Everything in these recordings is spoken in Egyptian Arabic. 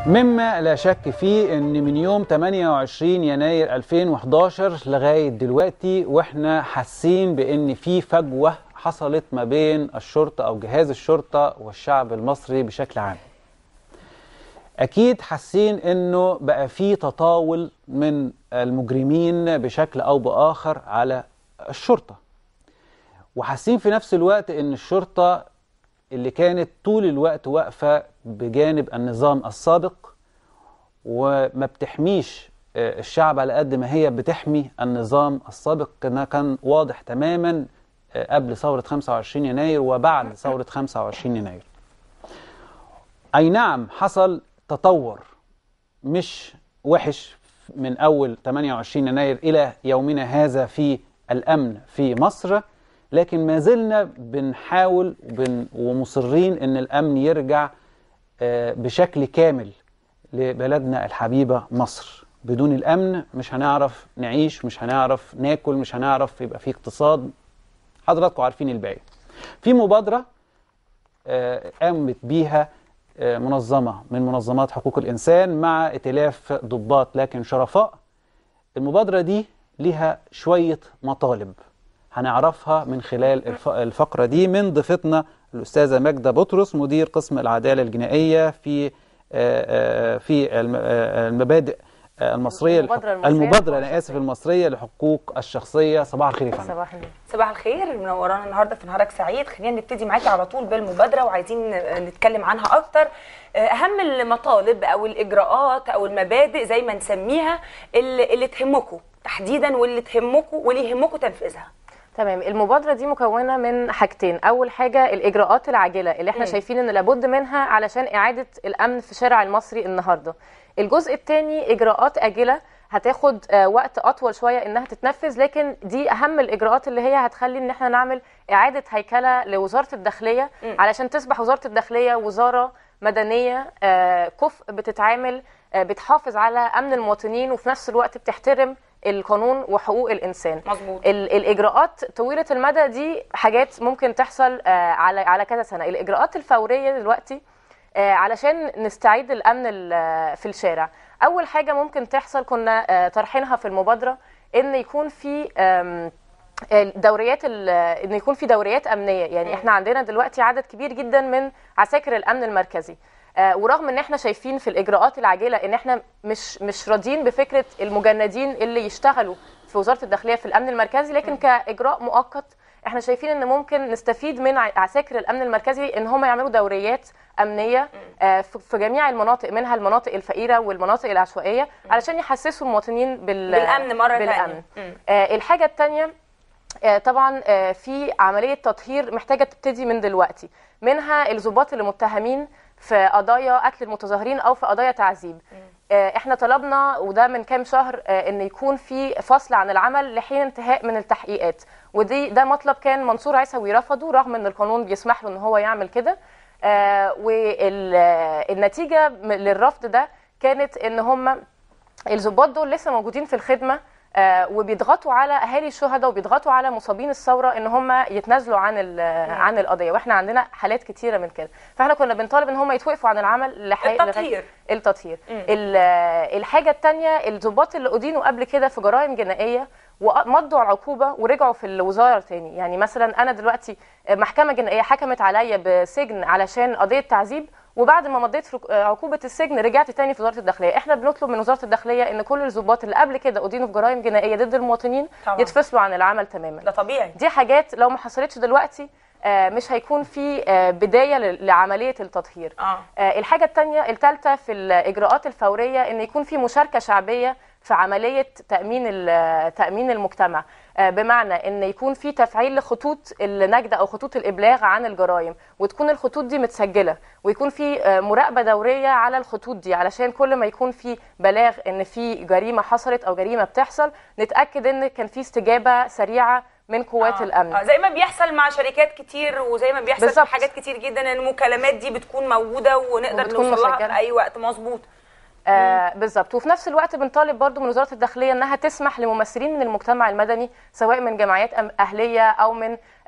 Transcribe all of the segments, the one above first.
مما لا شك فيه ان من يوم 28 يناير 2011 لغايه دلوقتي واحنا حاسين بان في فجوه حصلت ما بين الشرطه او جهاز الشرطه والشعب المصري بشكل عام. اكيد حاسين انه بقى في تطاول من المجرمين بشكل او باخر على الشرطه. وحاسين في نفس الوقت ان الشرطه اللي كانت طول الوقت واقفه بجانب النظام السابق وما بتحميش الشعب على قد ما هي بتحمي النظام السابق كان كان واضح تماما قبل ثورة 25 يناير وبعد ثورة 25 يناير أي نعم حصل تطور مش وحش من أول 28 يناير إلى يومنا هذا في الأمن في مصر لكن ما زلنا بنحاول وبن ومصرين ان الامن يرجع بشكل كامل لبلدنا الحبيبه مصر بدون الامن مش هنعرف نعيش مش هنعرف ناكل مش هنعرف يبقى في اقتصاد حضراتكم عارفين الباقي في مبادره قامت بيها منظمه من منظمات حقوق الانسان مع ائتلاف ضباط لكن شرفاء المبادره دي ليها شويه مطالب هنعرفها من خلال الفقرة دي من ضيفتنا الأستاذة ماجدة بطرس مدير قسم العدالة الجنائية في في المبادئ المصرية المبادرة المصرية المبادرة أنا آسف المصرية لحقوق الشخصية صباح الخير يا فندم صباح النور صباح الخير منورانا النهارده في نهارك سعيد خلينا نبتدي معاكي على طول بالمبادره وعايزين نتكلم عنها اكتر اهم المطالب او الاجراءات او المبادئ زي ما نسميها اللي, اللي تهمكم تحديدا واللي تهمكم واللي يهمكم تنفيذها تمام المبادرة دي مكونة من حاجتين أول حاجة الإجراءات العاجلة اللي احنا مم. شايفين إن لابد منها علشان إعادة الأمن في شارع المصري النهاردة الجزء الثاني إجراءات آجلة هتاخد آه، وقت أطول شوية إنها تتنفذ لكن دي أهم الإجراءات اللي هي هتخلي إن احنا نعمل إعادة هيكلة لوزارة الداخلية مم. علشان تصبح وزارة الداخلية وزارة مدنية آه، كفء بتتعامل آه، بتحافظ على أمن المواطنين وفي نفس الوقت بتحترم القانون وحقوق الإنسان مظبوط ال- الاجراءات طويله المدى دي حاجات ممكن تحصل آه، على على كذا سنه الاجراءات الفوريه دلوقتي آه، علشان نستعيد الامن ال- في الشارع اول حاجه ممكن تحصل كنا آه، طرحينها في المبادره ان يكون في آم، الدوريات ال- ان يكون في دوريات امنيه يعني احنا عندنا دلوقتي عدد كبير جدا من عساكر الامن المركزي آه، ورغم ان احنا شايفين في الاجراءات العاجله ان احنا مش مش راضيين بفكره المجندين اللي يشتغلوا في وزاره الداخليه في الامن المركزي لكن كاجراء مؤقت احنا شايفين ان ممكن نستفيد من ع- عساكر الامن المركزي ان هم يعملوا دوريات امنيه آه، في في جميع المناطق منها المناطق الفقيره والمناطق العشوائيه علشان يحسسوا المواطنين بال بالامن مره بالامن ثانيه آه، الحاجه الثانيه آه، طبعا آه، في عمليه تطهير محتاجه تبتدي من دلوقتي منها الضباط اللي متهمين في قضايا قتل المتظاهرين او في قضايا تعذيب آه، احنا طلبنا وده من كام شهر آه، ان يكون في فصل عن العمل لحين انتهاء من التحقيقات ودي ده مطلب كان منصور عيسوي رفضه رغم ان القانون بيسمح له ان هو يعمل كده والنتيجه للرفض ده كانت ان هم الضباط دول لسه موجودين في الخدمه آه، وبيضغطوا على اهالي الشهداء وبيضغطوا على مصابين الثوره ان هم يتنازلوا عن ال- عن القضيه واحنا عندنا حالات كتيره من كده فاحنا كنا بنطالب ان هم يتوقفوا عن العمل لحي... التطهير. التطهير مم. ال- الحاجه الثانيه الضباط اللي ادينوا قبل كده في جرائم جنائيه ومضوا على العقوبه ورجعوا في الوزاره تاني يعني مثلا انا دلوقتي محكمه جنائيه حكمت عليا بسجن علشان قضيه تعذيب وبعد ما مضيت في عقوبه السجن رجعت تاني في وزاره الداخليه احنا بنطلب من وزاره الداخليه ان كل الضباط اللي قبل كده ادينوا في جرائم جنائيه ضد المواطنين طبعاً. يتفصلوا عن العمل تماما ده طبيعي دي حاجات لو ما حصلتش دلوقتي آه، مش هيكون في آه، بدايه ل- لعمليه التطهير اه آه، الحاجة الثانية الثالثة في الإجراءات الفورية إن يكون في مشاركة شعبية في عملية تأمين ال- تأمين المجتمع آه، بمعنى إن يكون في تفعيل لخطوط النجدة أو خطوط الإبلاغ عن الجرائم وتكون الخطوط دي متسجلة ويكون في آه، مراقبة دورية على الخطوط دي علشان كل ما يكون في بلاغ إن في جريمة حصلت أو جريمة بتحصل نتأكد إن كان في استجابة سريعة من قوات آه. الأمن آه. زي ما بيحصل مع شركات كتير وزي ما بيحصل بالظبط. في حاجات كتير جدا ان المكالمات دي بتكون موجوده ونقدر وبتكون نوصل لها مسجلة. في اي وقت مظبوط آه بالظبط وفي نفس الوقت بنطالب برضو من وزاره الداخليه انها تسمح لممثلين من المجتمع المدني سواء من جمعيات أم- اهليه او من آه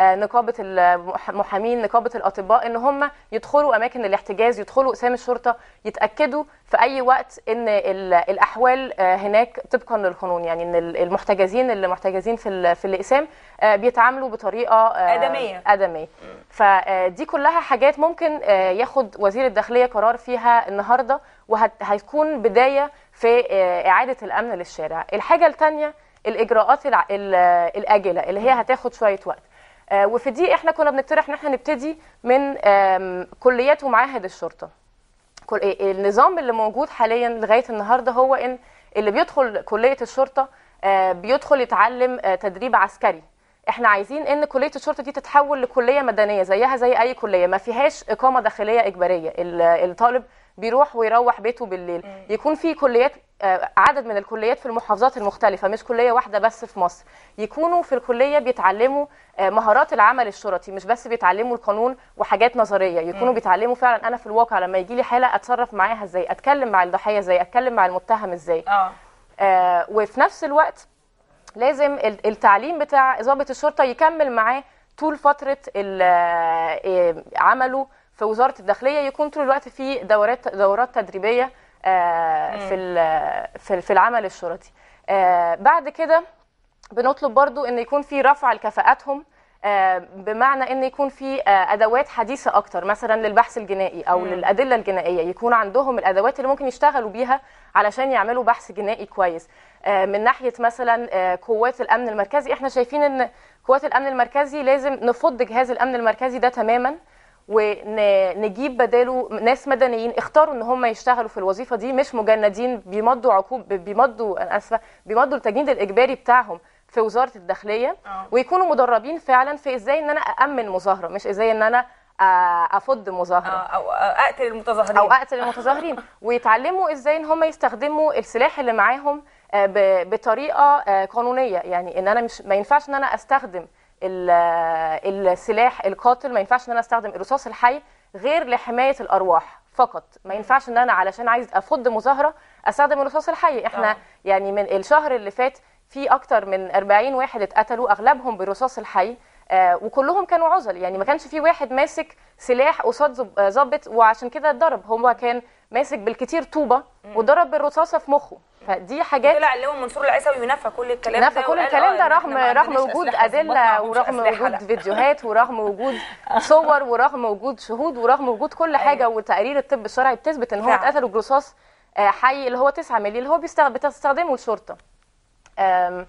آه، نقابه المحامين نقابه الاطباء ان هم يدخلوا اماكن الاحتجاز يدخلوا اقسام الشرطه يتاكدوا في اي وقت ان ال- الاحوال آه، هناك طبقا للقانون يعني ان ال- المحتجزين اللي محتجزين في ال- في الاقسام آه، بيتعاملوا بطريقه آه، آدمية. ادميه فدي كلها حاجات ممكن آه، ياخد وزير الداخليه قرار فيها النهارده وهتكون بدايه في آه، اعاده الامن للشارع الحاجه الثانيه الاجراءات الع- ال- الاجله اللي هي هتاخد شويه وقت آه، وفي دي احنا كنا بنقترح ان احنا نبتدي من آم، كليات ومعاهد الشرطه كل إيه- النظام اللي موجود حاليا لغايه النهارده هو ان اللي بيدخل كليه الشرطه آه، بيدخل يتعلم آه، تدريب عسكري احنا عايزين ان كليه الشرطه دي تتحول لكليه مدنيه زيها زي اي كليه ما فيهاش اقامه داخليه اجباريه ال- الطالب بيروح ويروح بيته بالليل يكون في كليات آه، عدد من الكليات في المحافظات المختلفه مش كليه واحده بس في مصر يكونوا في الكليه بيتعلموا آه، مهارات العمل الشرطي مش بس بيتعلموا القانون وحاجات نظريه يكونوا بيتعلموا فعلا انا في الواقع لما يجي لي حاله اتصرف معاها ازاي اتكلم مع الضحيه ازاي اتكلم مع المتهم ازاي اه آه، وفي نفس الوقت لازم ال- التعليم بتاع ضابط الشرطه يكمل معاه طول فتره ال- آه، عمله في وزاره الداخليه يكون طول الوقت في دورات دورات تدريبيه آه، في ال- في في العمل الشرطي آه، بعد كده بنطلب برضو ان يكون في رفع لكفاءاتهم آه، بمعنى ان يكون في آه، ادوات حديثه اكتر مثلا للبحث الجنائي او للادله الجنائيه يكون عندهم الادوات اللي ممكن يشتغلوا بيها علشان يعملوا بحث جنائي كويس آه، من ناحيه مثلا آه، قوات الامن المركزي احنا شايفين ان قوات الامن المركزي لازم نفض جهاز الامن المركزي ده تماما ونجيب بداله ناس مدنيين اختاروا ان هم يشتغلوا في الوظيفه دي مش مجندين بيمضوا عقوب بيمضوا انا اسفه بيمضوا التجنيد الاجباري بتاعهم في وزاره الداخليه آه. ويكونوا مدربين فعلا في ازاي ان انا امن مظاهره مش ازاي ان انا آه، افض آه، مظاهره او آه، اقتل المتظاهرين او اقتل المتظاهرين ويتعلموا ازاي ان هم يستخدموا السلاح اللي معاهم آه، ب- بطريقه آه، قانونيه يعني ان انا مش ما ينفعش ان انا استخدم ال- آه، السلاح القاتل ما ينفعش ان انا استخدم الرصاص الحي غير لحمايه الارواح فقط ما ينفعش ان انا علشان عايز افض مظاهره استخدم الرصاص الحي احنا آه. يعني من الشهر اللي فات في اكتر من 40 واحد اتقتلوا اغلبهم بالرصاص الحي آه، وكلهم كانوا عزل يعني ما كانش في واحد ماسك سلاح قصاد ظب- آه، ظابط وعشان كده اتضرب هو كان ماسك بالكتير طوبه وضرب بالرصاصه في مخه فدي حاجات طلع اللي هو منصور العيسوي ينفى كل الكلام نفى ده كل وقال الكلام آه ده إن رغم إحنا ما رغم عندناش وجود أسلحة، الضباط ما ادله عندهمش ورغم أسلحة، وجود لا. فيديوهات ورغم وجود صور ورغم وجود شهود ورغم وجود كل حاجه وتقارير الطب الشرعي بتثبت ان هو فعلا. اتقتلوا برصاص آه، حي اللي هو 9 مللي اللي هو بيستخ- بتستخدمه الشرطه آم،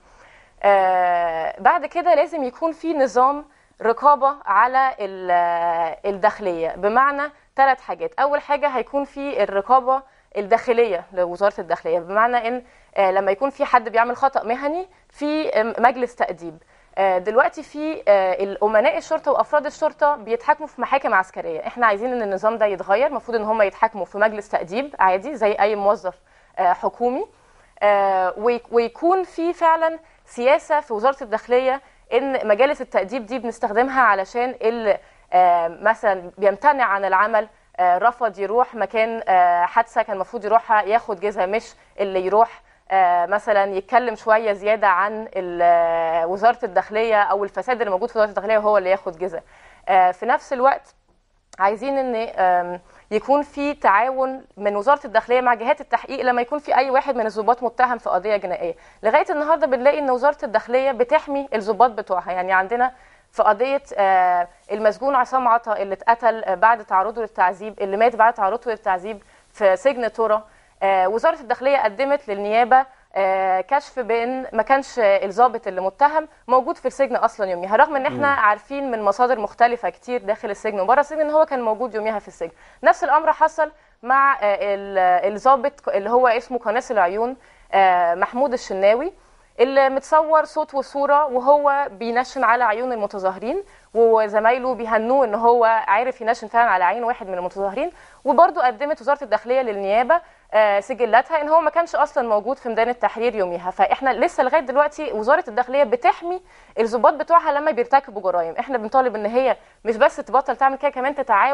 آه، بعد كده لازم يكون في نظام رقابه على ال- آه، الداخليه بمعنى ثلاث حاجات اول حاجه هيكون في الرقابه الداخليه لوزاره الداخليه بمعنى ان آه، لما يكون في حد بيعمل خطا مهني في آم، مجلس تاديب آه، دلوقتي في آه، الامناء الشرطه وافراد الشرطه بيتحاكموا في محاكم عسكريه احنا عايزين ان النظام ده يتغير المفروض ان هم يتحاكموا في مجلس تاديب عادي زي اي موظف آه، حكومي آه، وي- ويكون في فعلا سياسه في وزاره الداخليه ان مجالس التاديب دي بنستخدمها علشان اللي آه، مثلا بيمتنع عن العمل آه، رفض يروح مكان آه، حادثه كان المفروض يروحها ياخد جزء مش اللي يروح آه، مثلا يتكلم شويه زياده عن ال- آه، وزاره الداخليه او الفساد اللي موجود في وزاره الداخليه وهو اللي ياخد جزء آه، في نفس الوقت عايزين ان آم، يكون في تعاون من وزاره الداخليه مع جهات التحقيق لما يكون في اي واحد من الضباط متهم في قضيه جنائيه لغايه النهارده بنلاقي ان وزاره الداخليه بتحمي الضباط بتوعها يعني عندنا في قضيه آه، المسجون عصام عطا اللي اتقتل آه، بعد تعرضه للتعذيب اللي مات بعد تعرضه للتعذيب في سجن تورا آه، وزاره الداخليه قدمت للنيابه آه، كشف بان ما كانش الضابط اللي متهم موجود في السجن اصلا يوميها رغم ان احنا عارفين من مصادر مختلفه كتير داخل السجن وبره السجن ان هو كان موجود يوميها في السجن نفس الامر حصل مع آه، ال- الضابط اللي هو اسمه قناص العيون آه، محمود الشناوي اللي متصور صوت وصوره وهو بينشن على عيون المتظاهرين وزمايله بيهنوه ان هو عارف ينشن فعلا على عين واحد من المتظاهرين وبرضه قدمت وزاره الداخليه للنيابه آه، سجلاتها ان هو ما كانش اصلا موجود في ميدان التحرير يوميها فاحنا لسه لغايه دلوقتي وزاره الداخليه بتحمي الضباط بتوعها لما بيرتكبوا جرائم احنا بنطالب ان هي مش بس تبطل تعمل كده كمان تتعاون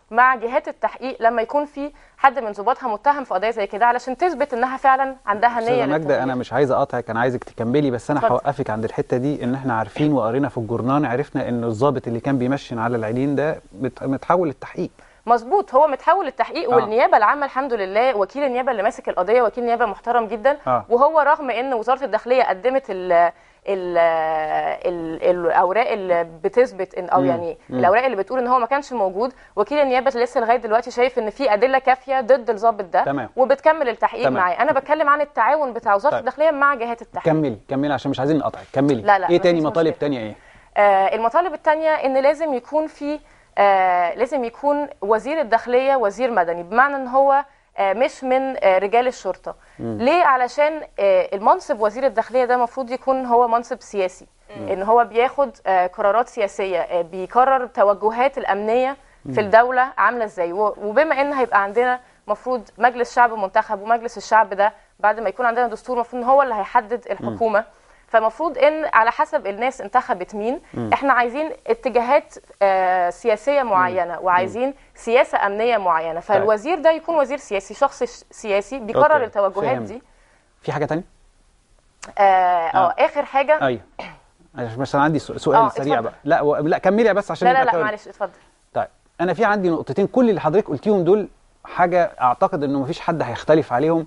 مع جهات التحقيق لما يكون في حد من ضباطها متهم في قضيه زي كده علشان تثبت انها فعلا عندها نيه استاذه ماجده للتغيير. انا مش عايز اقاطعك انا عايزك تكملي بس انا اتفضل. هوقفك عند الحته دي ان احنا عارفين وقرينا في الجورنان عرفنا ان الضابط اللي كان بيمشن على العيلين ده مت- متحول للتحقيق مظبوط هو متحول للتحقيق آه. والنيابه العامه الحمد لله وكيل النيابه اللي ماسك القضيه وكيل نيابه محترم جدا آه. وهو رغم ان وزاره الداخليه قدمت ال ال ال الاوراق اللي بتثبت ان او مم. يعني مم. الاوراق اللي بتقول ان هو ما كانش موجود وكيل النيابه لسه لغايه دلوقتي شايف ان في ادله كافيه ضد الضابط ده تمام. وبتكمل التحقيق تمام. معاه انا بتكلم عن التعاون بتاع وزاره طيب. الداخليه مع جهات التحقيق كملي كملي عشان مش عايزين نقطعك كملي لا، لا، ايه تاني مفيش مطالب مشكلة. تانية ايه آه، المطالب الثانية ان لازم يكون في آه، لازم يكون وزير الداخلية وزير مدني بمعنى ان هو آه، مش من آه، رجال الشرطة ليه علشان آه، المنصب وزير الداخلية ده المفروض يكون هو منصب سياسي ان هو بياخد آه، قرارات سياسية آه، بيقرر توجهات الأمنية في الدولة عاملة ازاي و- وبما ان هيبقى عندنا مفروض مجلس شعب منتخب ومجلس الشعب ده بعد ما يكون عندنا دستور المفروض ان هو اللي هيحدد الحكومة فمفروض ان على حسب الناس انتخبت مين احنا عايزين اتجاهات آه سياسيه معينه وعايزين سياسه امنيه معينه فالوزير ده يكون وزير سياسي شخص ش- سياسي بيقرر أوكي، التوجهات فهمت. دي في حاجه تانية اه, آه آه. اخر حاجه ايوه عشان بس انا عندي سو- سؤال آه، سريع اتفضل. بقى لا و... لا كملي بس عشان لا لا يبقى لا كويس. معلش اتفضل طيب انا في عندي نقطتين كل اللي حضرتك قلتيهم دول حاجه اعتقد انه مفيش حد هيختلف عليهم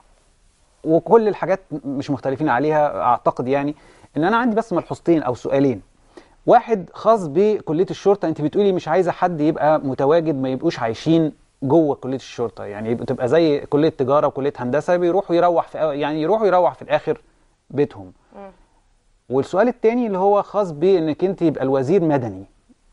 وكل الحاجات مش مختلفين عليها اعتقد يعني ان انا عندي بس ملحوظتين او سؤالين واحد خاص بكليه الشرطه انت بتقولي مش عايزه حد يبقى متواجد ما يبقوش عايشين جوه كليه الشرطه يعني يبقى تبقى زي كليه تجاره وكليه هندسه بيروحوا يروح في يعني يروحوا يروح في الاخر بيتهم والسؤال التاني اللي هو خاص بانك انت يبقى الوزير مدني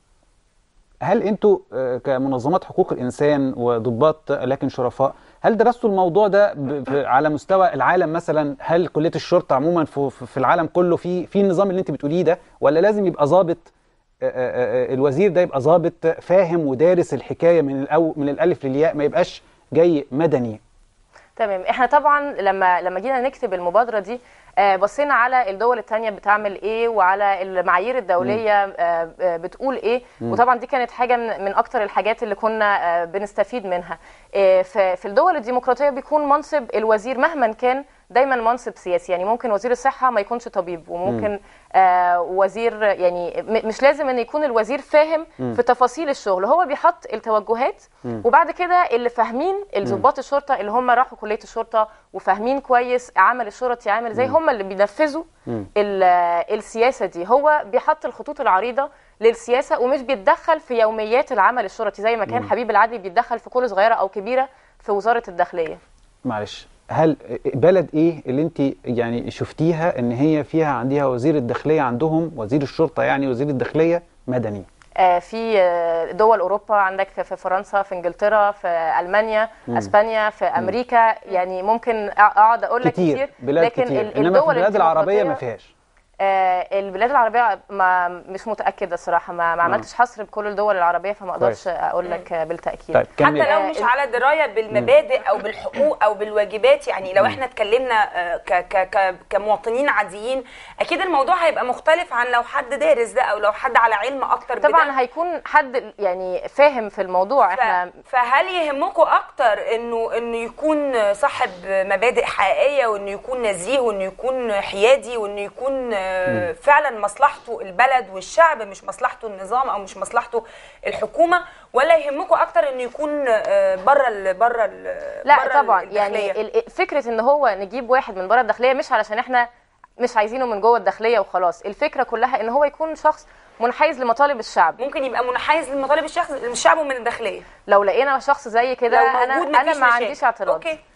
هل انتوا آه، كمنظمات حقوق الانسان وضباط لكن شرفاء هل درستوا الموضوع ده ب- ب- على مستوى العالم مثلا هل كليه الشرطه عموما في في العالم كله في في النظام اللي انت بتقوليه ده ولا لازم يبقى ضابط آه، آه، آه، الوزير ده يبقى ضابط فاهم ودارس الحكايه من الأو من الالف للياء ما يبقاش جاي مدني تمام احنا طبعا لما لما جينا نكتب المبادره دي آه، بصينا على الدول التانية بتعمل ايه وعلى المعايير الدوليه آه، آه، بتقول ايه وطبعا دي كانت حاجه من من اكتر الحاجات اللي كنا آه، بنستفيد منها آه، ف- في الدول الديمقراطيه بيكون منصب الوزير مهما كان دايما منصب سياسي يعني ممكن وزير الصحه ما يكونش طبيب وممكن آه وزير يعني م- مش لازم ان يكون الوزير فاهم في تفاصيل الشغل هو بيحط التوجهات وبعد كده اللي فاهمين الضباط الشرطه اللي هم راحوا كليه الشرطه وفاهمين كويس عمل الشرطي عامل زي هم اللي بينفذوا ال- السياسه دي هو بيحط الخطوط العريضه للسياسه ومش بيتدخل في يوميات العمل الشرطي زي ما كان حبيب العدلي بيتدخل في كل صغيره او كبيره في وزاره الداخليه معلش هل بلد ايه اللي انت يعني شفتيها ان هي فيها عندها وزير الداخليه عندهم وزير الشرطه يعني وزير الداخليه مدني آه، في آه، دول اوروبا عندك في في فرنسا في انجلترا في المانيا اسبانيا في امريكا يعني ممكن أع- اقعد اقول لك كتير كتير بلاد لكن كتير ال- انما في الدول البلاد العربيه ما الديمقراطية- فيهاش آه، البلاد العربيه ما مش متاكده الصراحه ما, ما عملتش حصر بكل الدول العربيه فما اقدرش كويس. اقول لك آه، بالتاكيد طيب كمل حتى لو آه، مش ال- على درايه بالمبادئ او بالحقوق او بالواجبات يعني لو احنا اتكلمنا آه، ك ك ك كمواطنين عاديين اكيد الموضوع هيبقى مختلف عن لو حد دارس ده او لو حد على علم اكتر بده طبعا هيكون حد يعني فاهم في الموضوع احنا ف- فهل يهمكم اكتر انه انه يكون صاحب مبادئ حقيقيه وانه يكون نزيه وانه يكون حيادي وانه يكون آه، فعلا مصلحته البلد والشعب مش مصلحته النظام او مش مصلحته الحكومه ولا يهمكم اكتر انه يكون بره ال بره ال لا برا طبعا الداخلية؟ يعني ال- فكره ان هو نجيب واحد من بره الداخليه مش علشان احنا مش عايزينه من جوه الداخليه وخلاص الفكره كلها ان هو يكون شخص منحيز لمطالب الشعب ممكن يبقى منحاز لمطالب الشخص الشعب ومن الداخليه لو لقينا شخص زي كده لو انا موجود انا مفيش ما مشاكل. عنديش اعتراض اوكي